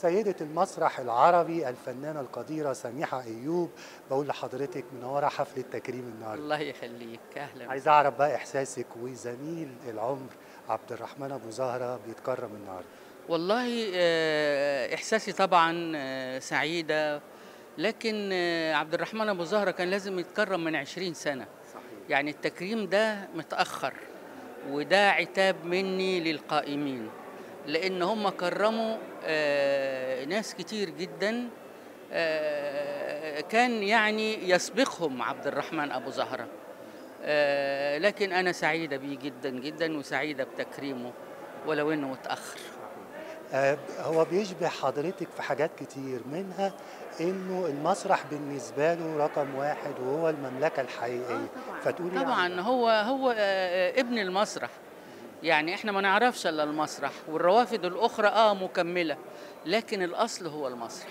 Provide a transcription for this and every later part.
سيدة المسرح العربي الفنانة القديرة سميحة أيوب بقول لحضرتك منورة حفل التكريم النهاردة الله يخليك اهلا عايز أعرف بقى إحساسك وزميل العمر عبد الرحمن أبو زهرة بيتكرم النهاردة والله آه، احساسي طبعا آه، سعيده لكن آه، عبد الرحمن ابو زهره كان لازم يتكرم من 20 سنه صحيح يعني التكريم ده متاخر وده عتاب مني للقائمين لان هم كرموا آه، ناس كتير جدا آه، كان يعني يسبقهم عبد الرحمن ابو زهره آه، لكن انا سعيده بيه جدا جدا وسعيده بتكريمه ولو انه متاخر آه، هو بيشبه حضرتك في حاجات كتير منها انه المسرح بالنسبه له رقم واحد وهو المملكه الحقيقيه فتقولي طبعا يعني هو هو آه، آه، ابن المسرح يعني احنا ما نعرفش الا المسرح والروافد الاخرى اه مكمله لكن الاصل هو المسرح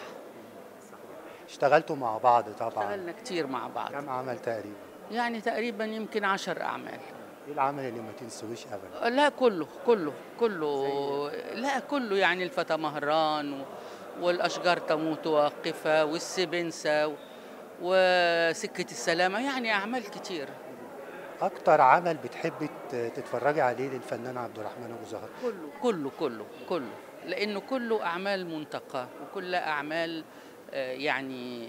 اشتغلتوا مع بعض طبعا اشتغلنا كتير مع بعض كم عمل تقريبا يعني تقريبا يمكن عشر اعمال ايه العمل اللي ما تنسوش ابدا لا كله كله كله لا كله يعني الفتى مهران و- والاشجار تموت واقفه والسبنسه و- وسكه السلامه يعني اعمال كتير اكتر عمل بتحبي ت- تتفرجي عليه للفنان عبد الرحمن ابو زهر كله كله كله كله لانه كله اعمال منتقاه وكلها اعمال آه، يعني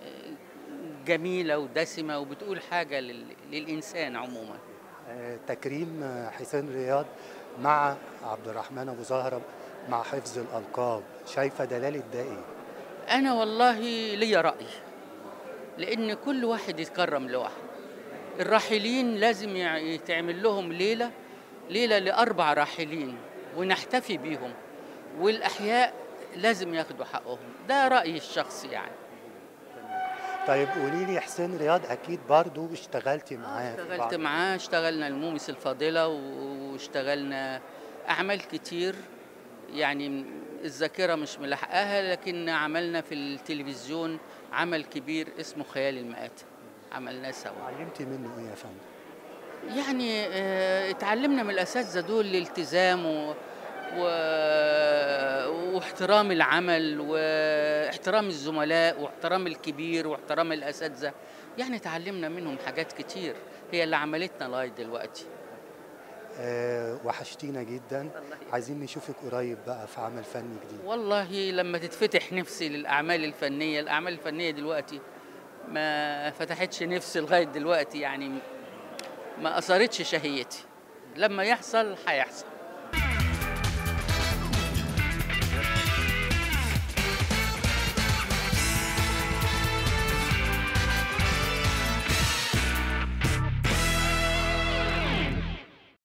جميله ودسمه وبتقول حاجه لل- للانسان عموما آه، تكريم آه، حسين رياض مع عبد الرحمن ابو زهره مع حفظ الالقاب شايفه دلاله ده ايه انا والله ليا راي لان كل واحد يتكرم لوحده الراحلين لازم يع- يتعمل لهم ليله ليله لاربع راحلين ونحتفي بيهم والاحياء لازم ياخدوا حقهم ده رايي الشخصي يعني طيب قولي لي حسين رياض اكيد برضو اشتغلتي معاه في اشتغلت بعض- معاه اشتغلنا المومس الفاضلة واشتغلنا أعمال كتير يعني الذاكرة مش ملحقاها لكن عملنا في التلفزيون عمل كبير اسمه خيال المآتة عملناه سوا علمتي منه ايه يا فندم يعني اه، اتعلمنا من الأساتذة دول الالتزام و... و... واحترام العمل واحترام الزملاء واحترام الكبير واحترام الأساتذة يعني اتعلمنا منهم حاجات كتير هي اللي عملتنا لغاية دلوقتي آه وحشتينا جدا الله عايزين نشوفك قريب بقى في عمل فني جديد والله لما تتفتح نفسي للأعمال الفنية الأعمال الفنية دلوقتي ما فتحتش نفسي لغاية دلوقتي يعني ما أثرتش شهيتي لما يحصل هيحصل